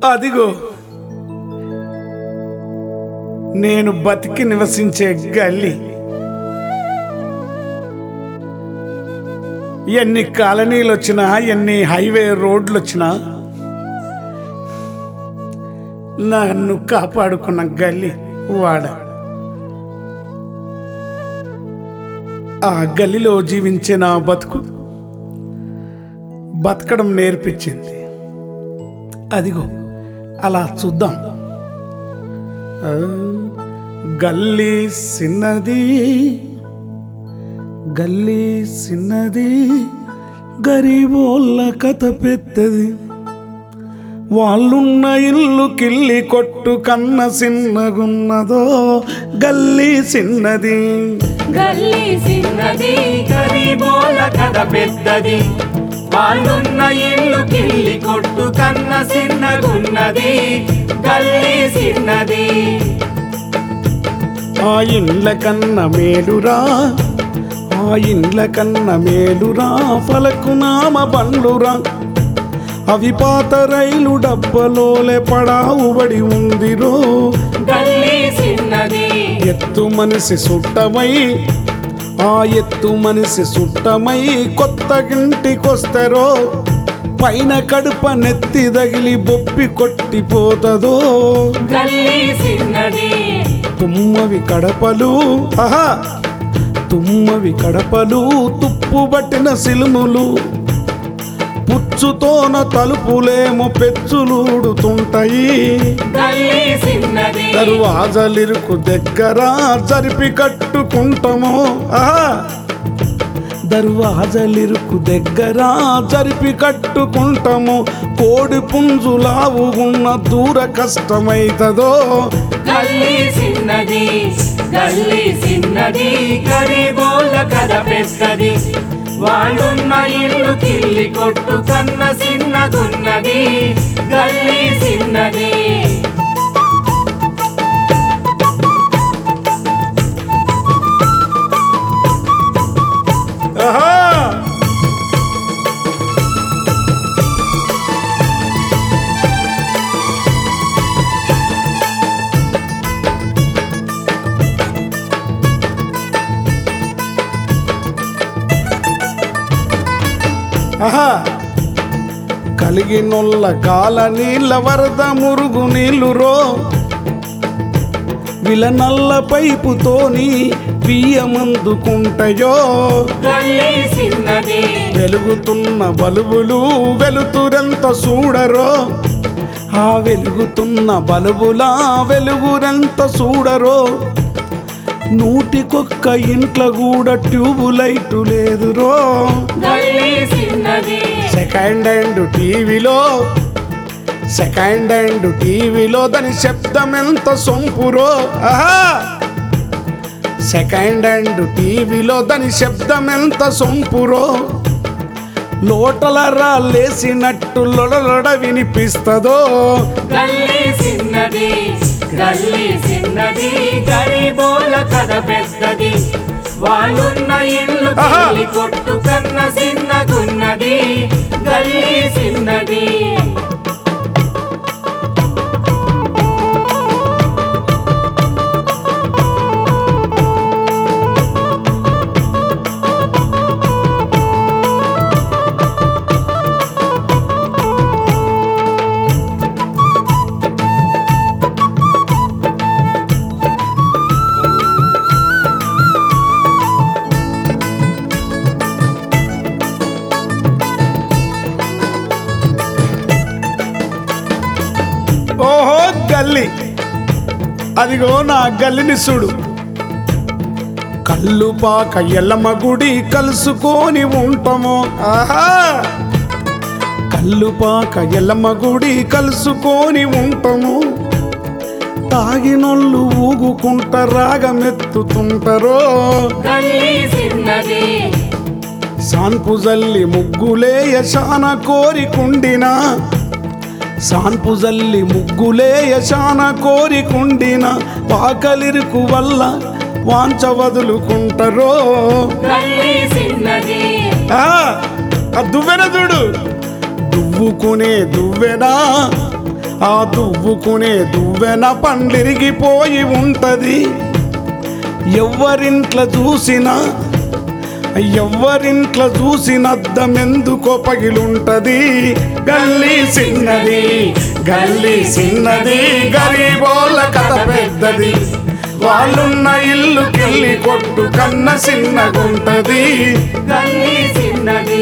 అదిగో నేను బతికి నివసించే గల్లి ఎన్ని కాలనీలు వచ్చినా ఎన్ని హైవే రోడ్లు వచ్చినా నన్ను కాపాడుకున్న గల్లి వాడ ఆ గల్లిలో జీవించే నా బతుకు బతకడం నేర్పించింది అదిగో అలా చూద్దాం ఆ, గల్లీ సిన్నది గల్లీ సిన్నది గరీబోళ్ళ కథ పెద్దది వాళ్ళున్న ఇల్లు కిల్లి కొట్టు కన్న సిన్నగున్నదో గల్లీ సిన్నది గల్లీ సిన్నది గరీబోల కథ పెద్దది వాళ్ళున్న ఇల్లు కిల్లి కొట్టు కన్న సిన్నగున్నది గల్లీ సిన్నది ఆ ఇండ్ల కన్న మేలురా ఆ ఇండ్ల కన్న మేలురా ఫలకునామ బండ్లురా అవి పాత రైలు డబ్బలోలే పడావుబడి ఉందిరో గల్లీ సిన్నది ఎత్తు మనిషి సుట్టమై ఆ ఎత్తు మనిషి సుట్టమై కొత్త ఇంటికొస్తారో పైన కడుప నెత్తి తగిలి బొప్పి కొట్టిపోతదో గల్లీ సిన్నది తుమ్మవి కడపలు ఆహా తుమ్మవి కడపలు తుప్పు పట్టిన సిలుములు పుచ్చుతోన తలుపులేమో పెచ్చులూడుతుంటాయి గల్లీ సిన్నది దరువాజలిరుకు దగ్గర జరిపి కట్టుకుంటాము ఆహా దర్వాజలిరుకు దగ్గర జరిపి కట్టుకుంటాము కోడి పుంజులావుగున్న దూర కష్టమైతదో గల్లీ సిన్నది గల్లీ సిన్నది గరీబోల కథ పెద్దది వాళ్ళున్న ఇల్లు కిల్లి కొట్టు కన్న సిన్నగున్నది గల్లీ సిన్నది ఆహా ఆహా కలిగినొల్ల గాల నీళ్ళ వరద మురుగు నీళ్ళు రో విలనల్ల పైపుతోని బియ్యమందుకుంటాయో గల్లీ సిన్నది వెలుగుతున్న బలుబులు వెలుతురెంత చూడరో ఆ వెలుగుతున్న బలుబులా వెలుగురెంత చూడరో నూటికొక్క ఇంట్లో కూడా ట్యూబు లైటు లేదురో గల్లీ సిన్నది సెకండ్ హ్యాండ్ టీవీలో సెకండ్ హ్యాండ్ టీవీలో దాని శబ్దం ఎంత సొంపురో ఆహా సెకండ్ హ్యాండ్ టీవీలో దాని శబ్దం ఎంత సొంపురో లోటల రాలేసినట్టు లొడలొడ వినిపిస్తదో గల్లీ సిన్నది గల్లీ సిన్నది గరీబోల కథ పెద్దది వాళ్ళున్న ఇల్లు ఆహా. కిల్లి కొట్టు కన్న సిన్నగున్నది గల్లీ సిన్నది ఓహో గల్లి అదిగో నా గల్లిని చూడు కళ్ళు పాక ఎల్లమ్మ గుడి కలుసుకొని ఉంటాము ఆహా కళ్ళు పాక ఎల్లమ్మ గుడి కలుసుకొని ఉంటాము తాగినోళ్ళు ఊగుకుంట రాగమెత్తుతుంటారో గల్లీ సిన్నది సాన్పు జల్లి ముగ్గులే యశాన కోరికుండినా సాన్పు జల్లి ముగ్గులే యశాన కోరికుండిన పాకలిరుకు వల్ల వాంచ వదులుకుంటారో గల్లీ సిన్నది ఆ, ఆ దువ్వెన చూడు దువ్వుకునే దువ్వెనా ఆ దువ్వుకునే దువ్వెన పండిరిగిపోయి ఉంటది ఎవ్వరింట్ల చూసినా ఎవ్వరింట్ల చూసినద్దమెందుకో పగిలుంటది గల్లీ సిన్నది గల్లీ సిన్నది గరీబోళ్ళ కథ పెద్దది వాళ్ళున్న ఇల్లుకెళ్ళి కొట్టు కన్న చిన్నగుంటది గల్లీ చిన్నది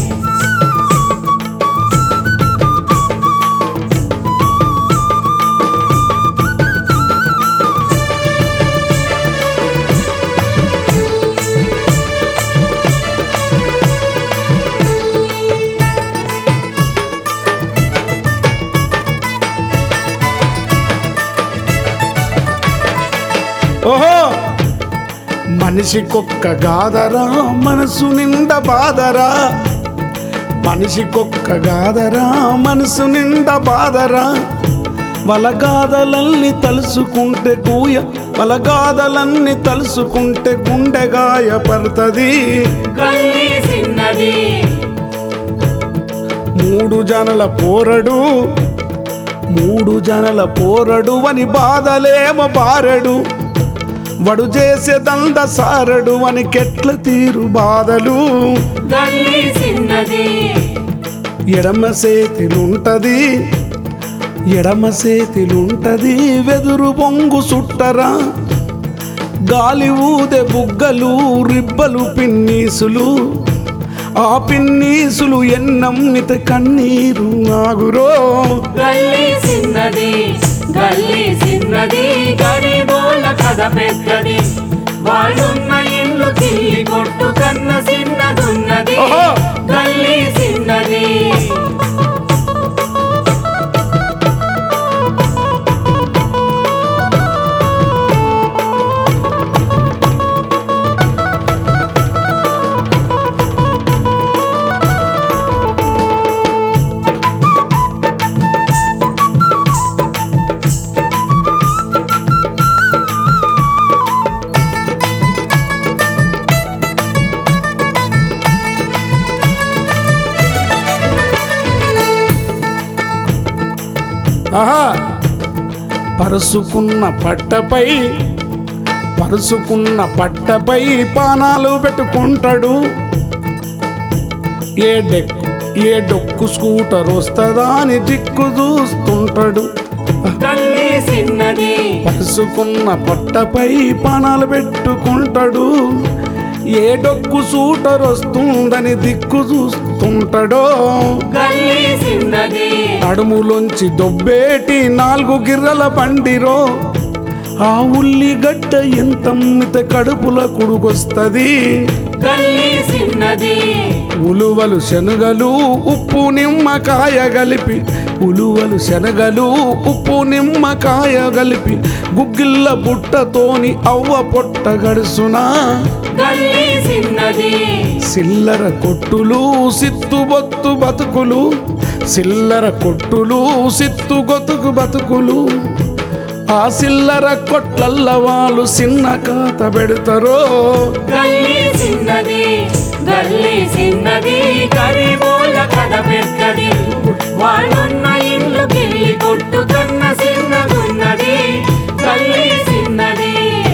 ఓహో మనిషికొక్క గాదరా మనసు నిండా బాదరా మనిషికొక్క గాదరా మనసు నిండా బాదరా వాళ్ళ గాథలన్నీ తలుసుకుంటే గూయ వాళ్ళ గాథలన్నీ తలుసుకుంటే గుండె గాయపడుతుంది గల్లీ చిన్నది మూడు జనల పోరడు మూడు జనల పోరడు అని బాధలేమో బారడు వడు చేసే దంద సారడు అని కెట్ల తీరు బాధలు గల్లీ చిన్నది ఎడమ చేతిలుంటది ఎడమ చేతిలుంటది వెదురు బొంగు సుట్టరా గాలి ఊదే బుగ్గలు రిబ్బలు పిన్నీసులు ఆ పిన్నీసులు ఎన్నమ్మిత కన్నీరు నాగురో గల్లీ చిన్నది గల్లీ చిన్నది గరీబోళ్ళ కథ పెద్దది వాళ్ళున్న ఇల్లు తిల్లి కొట్టు కన్న చిన్నదున్నది ఓహో! గల్లీ చిన్నది ఆహా పరుసుకున్న పట్టపై పరుసుకున్న పట్టపై పానాలు పెట్టుకుంటాడు ఏ డెక్ ఏ డొక్కు స్కూటర్ వస్తుందా అని దిక్కు చూస్తుంటాడు గల్లీ చిన్నది పరుసుకున్న పట్టపై పానాలు పెట్టుకుంటాడు ఏ డొక్కు సూటర్ వస్తుందని దిక్కు చూస్తుంటాడో గల్లీ చిన్నది నడుములోంచి దొబ్బేటి నాలుగు గిర్రల బండిరో ఆ ఉల్లిగడ్డ ఎంత అమ్మితే కడుపుల కుడుకొస్తది గల్లీ చిన్నది ఉలువలు శనగలు ఉప్పు నిమ్మకాయ కలిపి ఉలువలు శనగలు ఉప్పు నిమ్మకాయ కలిపి గుగ్గిళ్ళ బుట్టతోని అవ్వ పొట్ట గడుసునా గల్లీ చిన్నది సిల్లర కొట్టులు సిత్తుబొత్తు బతుకులు సిల్లర కొట్టులు సిత్తు గొతుకు బతుకులు ఆ సిల్లర కొట్లల్ల వాళ్ళు చిన్న కాత పెడతారో గల్లీ చిన్నది గల్లీ చిన్నది గరీబోళ్ళ కథ పెద్దది వాళ్ళున్న ఇల్లు గిల్లి కొట్టు కన్న చిన్నదున్నది గల్లీ చిన్నది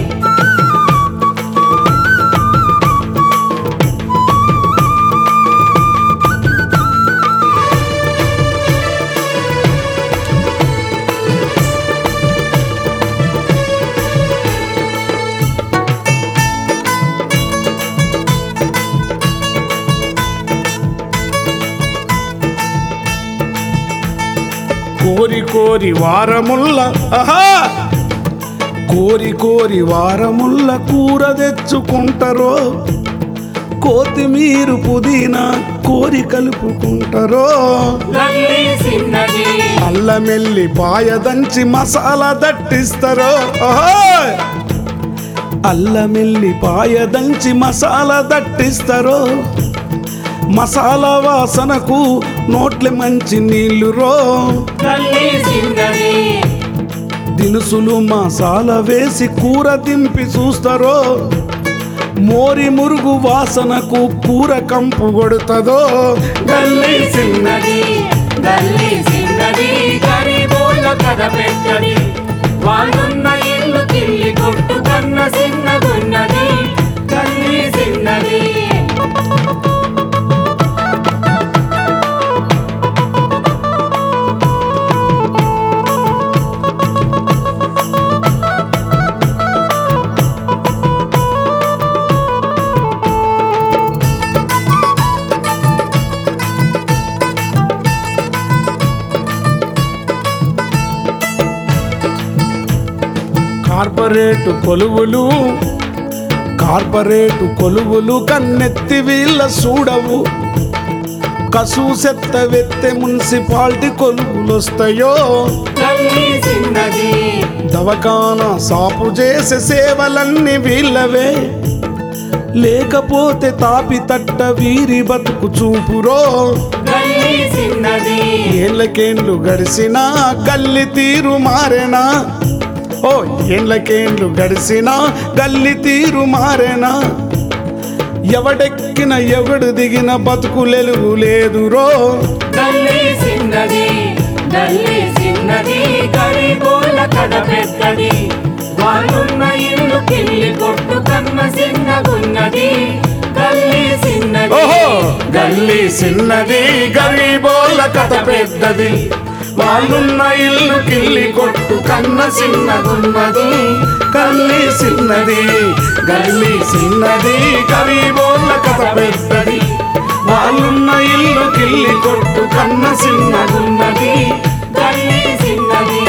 కోరి కోరి వారముల్ల ఆహా కోరి కోరి వారముల్ల కూర తెచ్చుకుంటారో కోతిమీరు పుదీనా కోరి కలుపుకుంటారో గల్లీ చిన్నది అల్లమెల్లి పాయదంచి మసాలా దట్టిస్తారో ఆహా! అల్లమెల్లి పాయదంచి మసాలా దట్టిస్తారో మసాలా వాసనకు నోట్ల మంచి నీళ్లు రో గల్లీ చిన్నది దినుసులు మసాలా వేసి కూర దింపి చూస్తారో మోరి మురుగు వాసనకు కూర కంపు కొడుతుందో గల్లీ చిన్న చిన్నది గల్లీ చిన్నది గరీబోళ్ళ పెద్దది వాళ్ళున్న ఇల్లు కిల్లి కొట్టు కన్న చిన్నగున్నది గల్లీ చిన్నది కార్పొరేటు కొలువులు కార్పొరేటు కొలువులు కన్నెత్తి వీళ్ళ చూడవు కసు సెత్త వెత్తె మున్సిపాలిటీ కొలువులు వస్తాయో గల్లీ చిన్నది దవకాన సాపు చేసే సేవలన్నీ వీళ్ళవే లేకపోతే తాపి తట్ట వీరి బతుకు చూపురో గల్లీ చిన్నది ఏళ్ళకేండ్లు గడిసినా గల్లి తీరు మారేనా ఓ ఏళ్ళకేండ్లు గడిసినా గల్లి తీరు మారేనా ఎవడెక్కిన ఎవడు దిగిన బతుకులెలుగు లేదురో గల్లీ చిన్నది గల్లీ చిన్నది గరీబోల కడ పెద్దది వాళ్ళున్న ఇల్లు కిల్లి కొట్టు కన్న చిన్నగున్నది గల్లీ చిన్నది ఓహో గల్లీ చిన్నది గరీబోళ్ళ కథ పెద్దది వాళ్ళున్న ఇల్లు కిల్లి కొట్టు కన్న చిన్నగున్నది గల్లీ చిన్నది గల్లీ చిన్నది గరీబోళ్ళ కథ పెద్దది వాళ్ళున్న ఇల్లు కిల్లి కొట్టు కన్న చిన్నగున్నది గల్లీ చిన్నది